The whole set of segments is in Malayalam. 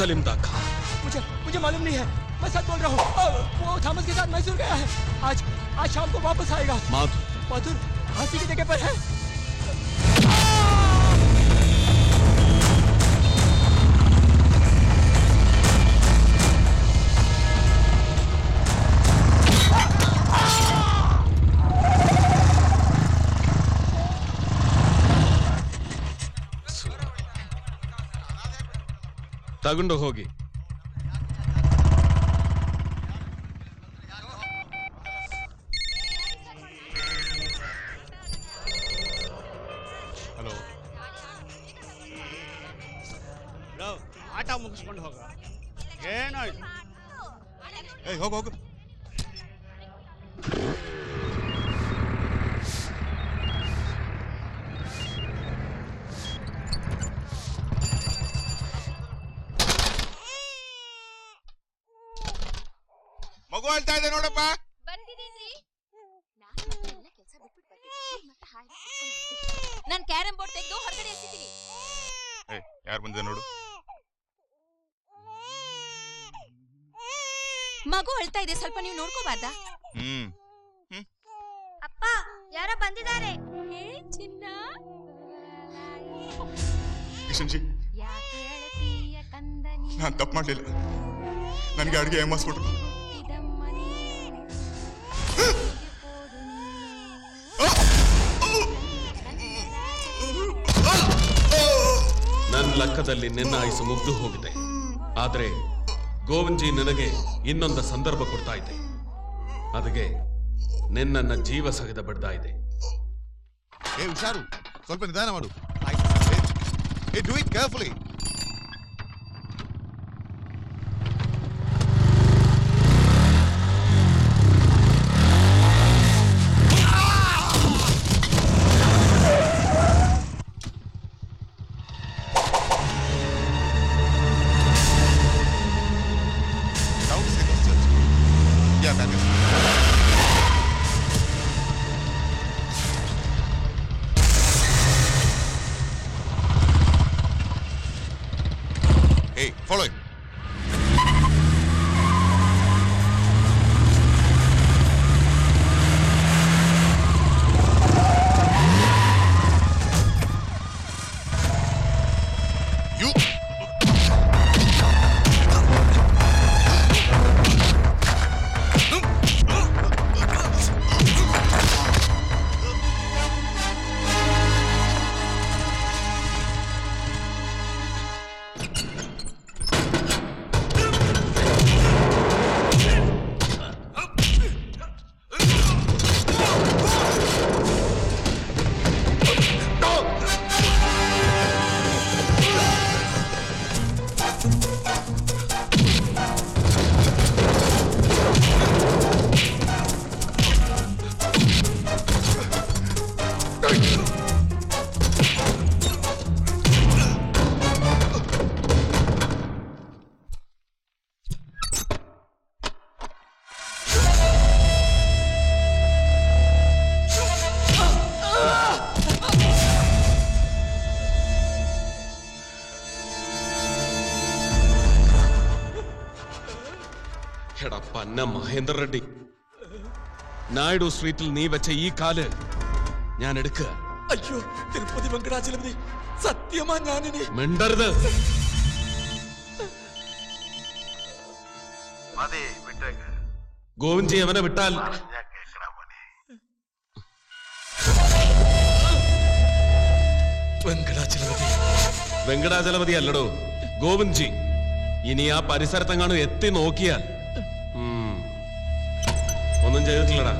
सलीम दा कहा मुझे मुझे मालूम नहीं है मैं सच बोल रहा हूँ अ, वो थॉमस के साथ मैसूर गया है आज आज शाम को वापस आएगा माधु माथुर फांसी की जगह पर है ತಗೊಂಡು ಹೋಗಿ ಹಲೋ ಆಟ ಮುಗಿಸ್ಕೊಂಡು ಹೋಗ ಏನಾಯ್ತು ಏಯ್ ಹೋಗು ಹೋಗು ಮಗು ಹೇಳ್ತಾ ಇದೆ ನೋಡಪ್ಪ ಬಂದಿದೀನ್ರಿ ನಾನ್ ಮತ್ತೆ ಎಲ್ಲ ಕೆಲ್ಸ ಬಿಟ್ಬಿಟ್ಟು ಬರ್ತಿದ್ದೀನಿ ಮತ್ತೆ ಹಾಯ್ ನಾನು ಕ್ಯಾರಂ ಬೋರ್ಡ್ ತೆಗೆದು ಹೊರಗಡೆ ಎಸಿತೀನಿ ಏಯ್ ಯಾರು ಬಂದಿದೆ ನೋಡು ಮಗು ಅಳ್ತಾ ಇದೆ ಸ್ವಲ್ಪ ನೀವು ನೋಡ್ಕೋಬಾರ್ದಾ ಹ್ಮ್ ಅಪ್ಪ ಯಾರೋ ಬಂದಿದ್ದಾರೆ ಹೇ ಚಿನ್ನ ಕಿಶನ್ ಜಿ ಯಾಕೆ ಅಳತೀಯ ಕಂದನಿ ನಾನು ತಪ್ಪು ಮಾಡಲಿಲ್ಲ ನನಗೆ ಅಡುಗೆ ಏಮಾಸ್ಬಿಟ್ರು ಹುಟ್ಟಿದಮ್ಮನಿ ನನ್ನ ಲೆಕ್ಕದಲ್ಲಿ ನಿನ್ನ ಆಯುಸು ಮುಗ್ದು ಹೋಗಿದೆ ಆದ್ರೆ ಗೋವಿಂಜಿ ನಿನಗೆ ಇನ್ನೊಂದು ಸಂದರ್ಭ ಕೊಡ್ತಾ ಇದೆ ಅದಕ್ಕೆ ನಿನ್ನನ್ನ ಜೀವ ಸಹಿತ ಬಿಡ್ತಾ ಇದೆ ಏ ಹುಷಾರು ಸ್ವಲ್ಪ ನಿಧಾನ ಮಾಡು ಏ do it carefully Yeah, that is. Hey, follow him. You. എടാ പന്ന മഹേന്ദ്ര റെഡ്ഡി നായിഡു സ്ട്രീറ്റിൽ നീ വെച്ച ഈ കാല് ഞാൻ എടുക്കുക അയ്യോ തിരുപ്പതി വെങ്കടാചലപതി സത്യമാ ഞാനിനി മിണ്ടരുത് മതി വിട്ടേക്ക് ഗോവിൻജി അവനെ വിട്ടാൽ ഞാൻ കേക്കണ മോനെ വെങ്കടാചലപതി വെങ്കടാചലപതി അല്ലടോ ഗോവിന്ദ്ജി ഇനി ആ പരിസരത്തെങ്ങാനും എത്തി നോക്കിയാൽ ഉം, ഒന്നും ചെയ്തിട്ടില്ലടാ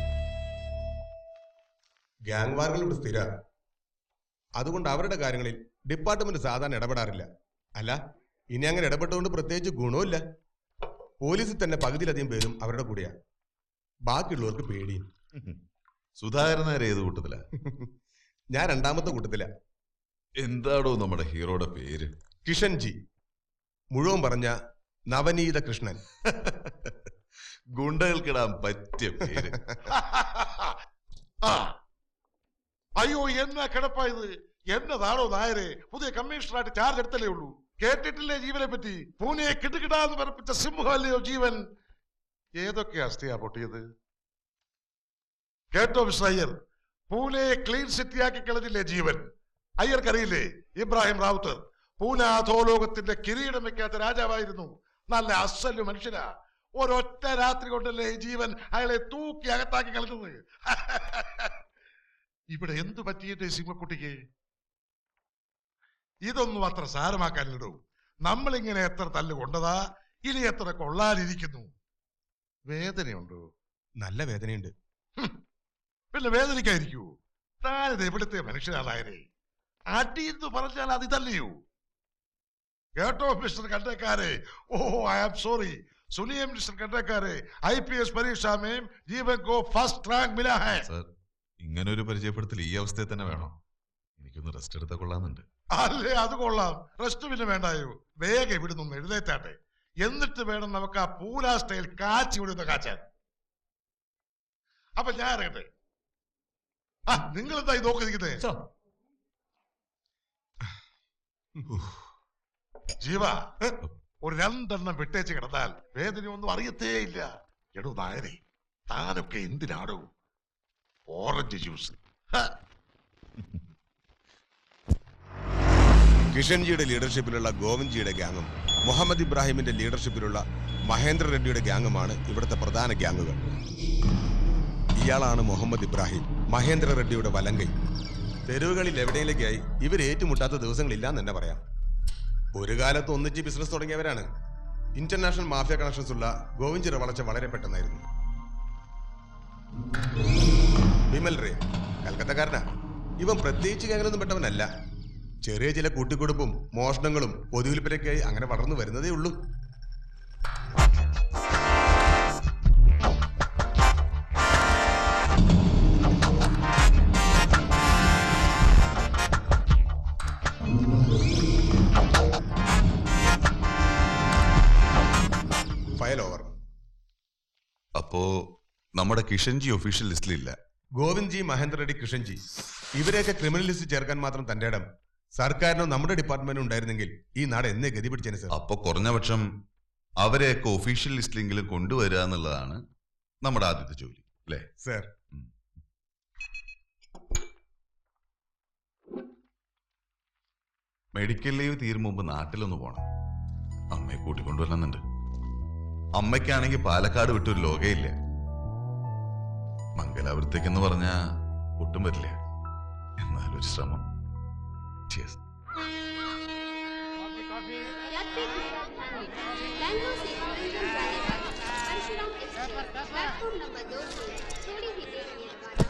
ഗ്യാങ് വാറുകൾ ഇവിടെ സ്ഥിര അതുകൊണ്ട് അവരുടെ കാര്യങ്ങളിൽ ഡിപ്പാർട്ട്മെന്റ് സാധാരണ ഇടപെടാറില്ല അല്ല ഇനി അങ്ങനെ ഇടപെട്ടുകൊണ്ട് പ്രത്യേകിച്ച് ഗുണവുമില്ല പോലീസിൽ തന്നെ പകുതിയിലധികം പേരും അവരുടെ കൂടെയാ ബാക്കിയുള്ളവർക്ക് പേടിയും സുധാകരനാർ ഏത് കൂട്ടത്തില ഞാൻ രണ്ടാമത്തെ കൂട്ടത്തില എന്താടോ നമ്മുടെ ഹീറോയുടെ പേര് കിഷൻ ജി മുഴുവൻ പറഞ്ഞ നവനീത കൃഷ്ണൻ ഗുണ്ടകൾക്കിടാൻ പറ്റിയ പേര് ആ അയ്യോ എന്നാ കിടപ്പാ ഇത് എന്നതാണോ നായരെ പുതിയ കമ്മീഷണറായിട്ട് ചാർജ് എടുത്തല്ലേ ഉള്ളൂ കേട്ടിട്ടില്ലേ ജീവനെ പറ്റി പൂനെയെ കിടുകിടാന്ന് പറപ്പിച്ച സിംഹമല്ലയോ ജീവൻ ഏതൊക്കെ അസ്ഥിയാ പൊട്ടിയത് കേട്ടോ മിസ്റ്റർ അയ്യർ പൂനെയെ ക്ലീൻ സിറ്റിയാക്കി കളഞ്ഞില്ലേ ജീവൻ അയ്യർക്കറിയില്ലേ ഇബ്രാഹിം റാവുത്തർ പൂന അധോലോകത്തിന്റെ കിരീടം വെക്കാത്ത രാജാവായിരുന്നു നല്ല അസല് മനുഷ്യനാ ഒരൊറ്റ രാത്രി കൊണ്ടല്ലേ ഈ ജീവൻ അയാളെ തൂക്കി അകത്താക്കി കളഞ്ഞത് ഇവിടെ എന്തു പറ്റിയിട്ട് സിംഹക്കുട്ടിക്ക് ഇതൊന്നും അത്ര സാരമാക്കാനിടൂ നമ്മളിങ്ങനെ എത്ര തല്ല് കൊണ്ടതാ ഇനി എത്ര കൊള്ളാനിരിക്കുന്നു വേദനയുണ്ടോ നല്ല വേദനയുണ്ട് പിന്നെ വേദനിക്കായിരിക്കൂ താനിത് എവിടുത്തെ മനുഷ്യനാളായനെ അടി എന്ന് പറഞ്ഞാൽ അത് ഇതല്ലയോ കേട്ടോ മിസ്റ്റർ കണ്ടക്കാരെ ഓ ഐ ആം സോറി സുനിയ മിസ്റ്റർ കണ്ടക്കാരെ ഐ പി എസ് പരീക്ഷ മേം ജീവൻ കോ ഫസ്റ്റ് റാങ്ക് മിലാ ഹൈ സർ ഇങ്ങനെ ഒരു പരിചയപ്പെടുത്തൽ ഈ അവസ്ഥയിൽ തന്നെ വേണോ എനിക്കൊന്ന് റെസ്റ്റ് എടുത്താൽ കൊള്ളാന്നുണ്ട് അല്ലേ അത് കൊള്ളാം റെസ്റ്റ് പിന്നെ വേണ്ടായോ വേഗം ഇവിടുന്ന് ഒന്ന് എഴുന്നേറ്റാട്ടെ എന്നിട്ട് വേണം നമുക്ക് ആ പൂലാ സ്റ്റൈൽ കാച്ചി വിടുന്ന കാച്ചാൻ അപ്പൊ ഞാൻ ഇറങ്ങട്ടെ ആ നിങ്ങൾ എന്തായി നോക്കി നിൽക്കുന്നേ सो ജീവ ഒരു രണ്ടെണ്ണം വിട്ടേച്ച് കിടന്നാൽ വേദനയൊന്നും അറിയത്തേ ഇല്ല എടോ നായരെ താനൊക്കെ എന്തിനാടോ ഓറഞ്ച് ജ്യൂസ് ഹ, കിഷൻജിയുടെ ലീഡർഷിപ്പിലുള്ള ഗോവിന്ദ്ജിയുടെ ഗ്യാങ്ങും മുഹമ്മദ് ഇബ്രാഹിമിന്റെ ലീഡർഷിപ്പിലുള്ള മഹേന്ദ്ര റെഡ്ഡിയുടെ ഗ്യാങ്ങുമാണ് ഇവിടുത്തെ പ്രധാന ഗ്യാങ്ങുകൾ ഇയാളാണ് മുഹമ്മദ് ഇബ്രാഹിം മഹേന്ദ്ര റെഡ്ഡിയുടെ വലങ്കൈ തെരുവുകളിൽ എവിടെയെങ്കിലേക്കായി ഇവർ ഏറ്റുമുട്ടാത്ത ദിവസങ്ങളില്ലാന്ന് തന്നെ പറയാം ഒരു കാലത്ത് ഒന്നിച്ച് ബിസിനസ് തുടങ്ങിയവരാണ് ഇന്റർനാഷണൽ മാഫിയ കണക്ഷൻസ് ഉള്ള ഗോവിന്ദ്ജിയുടെ വളർച്ച വളരെ പെട്ടെന്നായിരുന്നു വിമൽ റേ കൽക്കത്തക്കാരനാ ഇവൻ പ്രത്യേകിച്ച് ഗ്യാങ്ങിലൊന്നും പെട്ടവനല്ല ചെറിയ ചില കൂട്ടിക്കൊടുപ്പും മോഷണങ്ങളും പൊതുവിൽപ്പനയ്ക്കായി അങ്ങനെ വളർന്നു വരുന്നതേ ഉള്ളൂ ഫയൽ ഓവർ അപ്പോ നമ്മുടെ കിഷൻജി ഒഫീഷ്യൽ ലിസ്റ്റിലില്ല ഗോവിന്ദ്ജി മഹേന്ദ്ര റെഡ്ഡി കൃഷ്ണൻജി ഇവരെയൊക്കെ ക്രിമിനൽ ലിസ്റ്റ് ചേർക്കാൻ മാത്രം തന്റെ ഇടം സർക്കാരിനോ നമ്മുടെ ഡിപ്പാർട്ട്മെന്റിനും ഉണ്ടായിരുന്നെങ്കിൽ ഈ നാട് എന്നേ ഗതി പിടിച്ചേനെ സർ അപ്പൊ കുറഞ്ഞ പക്ഷം അവരെയൊക്കെ ഒഫീഷ്യൽ ലിസ്റ്റിലെങ്കിലും കൊണ്ടുവരിക എന്നുള്ളതാണ് നമ്മുടെ ആദ്യത്തെ ജോലി അല്ലേ സർ മെഡിക്കൽ ലീവ് തീരും മുമ്പ് നാട്ടിലൊന്ന് പോണം അമ്മയെ കൂട്ടിക്കൊണ്ടുവരുന്നുണ്ട് അമ്മയ്ക്കാണെങ്കിൽ പാലക്കാട് വിട്ടൊരു ലോകയില്ല മംഗലാപുരത്തേക്കെന്ന് പറഞ്ഞാ ഒട്ടും വരില്ല എന്നാലൊരു ശ്രമം Cheers. यात्री कृपया ध्यान दें बैंगलोर से औरंगाबाद जाने वाली परशुराम एक्सप्रेस प्लेटफॉर्म नंबर दो से थोड़ी ही देर में रवाना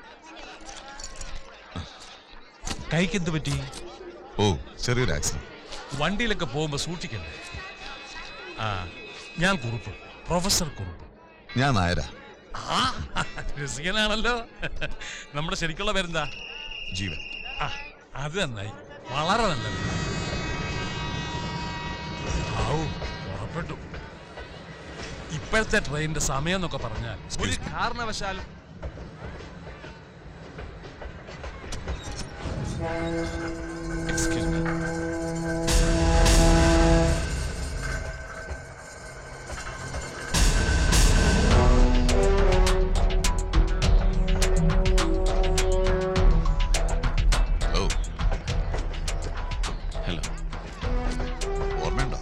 होगी കൈക്ക് എന്ത് പറ്റി ഓ ചെറിയൊരു ആക്സിഡന്റ് വണ്ടിയിലൊക്കെ പോകുമ്പോൾ സൂക്ഷിക്കണ്ടേ ആ ഞാൻ കുറുപ്പ് പ്രൊഫസർ കുറുപ്പ് ഞാൻ നായരാ ആ രസികനാണല്ലോ നമ്മുടെ ശരിക്കുള്ള പേരെന്താ ജീവൻ ആ അത് നന്നായി വളരെ നല്ലത് ആവൂ പുറപ്പെട്ടു ഇപ്പോഴത്തെ ട്രെയിനിന്റെ സമയം എന്നൊക്കെ പറഞ്ഞാൽ ഒരു കാരണവശാലും Excuse me. ഓ ഹലോ ഓർമ്മയുണ്ടോ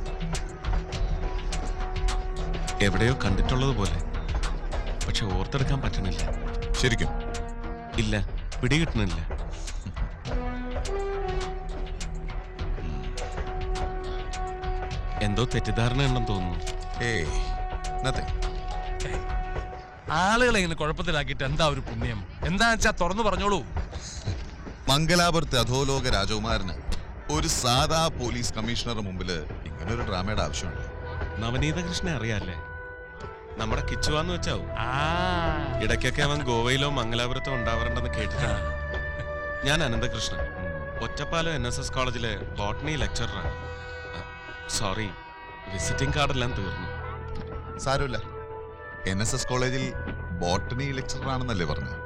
എവിടെയോ കണ്ടിട്ടുള്ളത് പോലെ പക്ഷെ ഓർത്തെടുക്കാൻ പറ്റണില്ല ശരിക്കും ഇല്ല പിടികിട്ടണില്ല എന്തോ തെറ്റിദ്ധാരണ ഉണ്ടെന്ന് തോന്നുന്നു ഏയ് നത്തിങ് ആളുകളെ ഇങ്ങനെ കുഴപ്പത്തിലാക്കിയിട്ട് എന്താ ഒരു പുണ്യം എന്താന്ന് വെച്ചാ തുറന്നു പറഞ്ഞോളൂ മംഗലാപുരത്തെ അധോലോക രാജകുമാരന് ഒരു സാധാ പോലീസ് കമ്മീഷണറുടെ മുമ്പില് ഇങ്ങനെ ഒരു ഡ്രാമയുടെ ആവശ്യമുണ്ട് നവനീത കൃഷ്ണനെ അറിയാല്ലേ നമ്മുടെ കിച്ചുവാന്ന് വെച്ചാവും ആ ഇടയ്ക്കൊക്കെ അവൻ ഗോവയിലോ മംഗലാപുരത്തോ ഉണ്ടാവാറുണ്ടെന്ന് കേട്ടിട്ടുണ്ട് ഞാൻ Ananthakrishnan Ottapalam N S S കോളേജിലെ ബോട്ടണി ലെക്ചറാണ് സോറി വിസിറ്റിംഗ് കാർഡെല്ലാം തീർന്നു സാരമില്ല എൻ എസ് എസ് കോളേജിൽ ബോട്ടണി ലെക്ചറർ ആണെന്നല്ലേ പറഞ്ഞു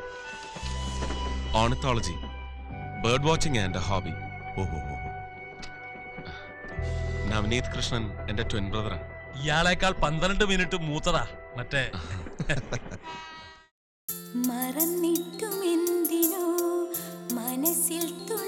ഓണത്തോളജി ബേർഡ് വാച്ചിങ് എൻ്റെ ഹോബി ഓഹോ നവനീത് കൃഷ്ണൻ എന്റെ ട്വിൻ ബ്രദറാ ഇയാളേക്കാൾ പന്ത്രണ്ട് മിനിറ്റ് മൂത്തതാ മറ്റേ മറന്നിട്ടുമെന്തിനോ മനസ്സിൽ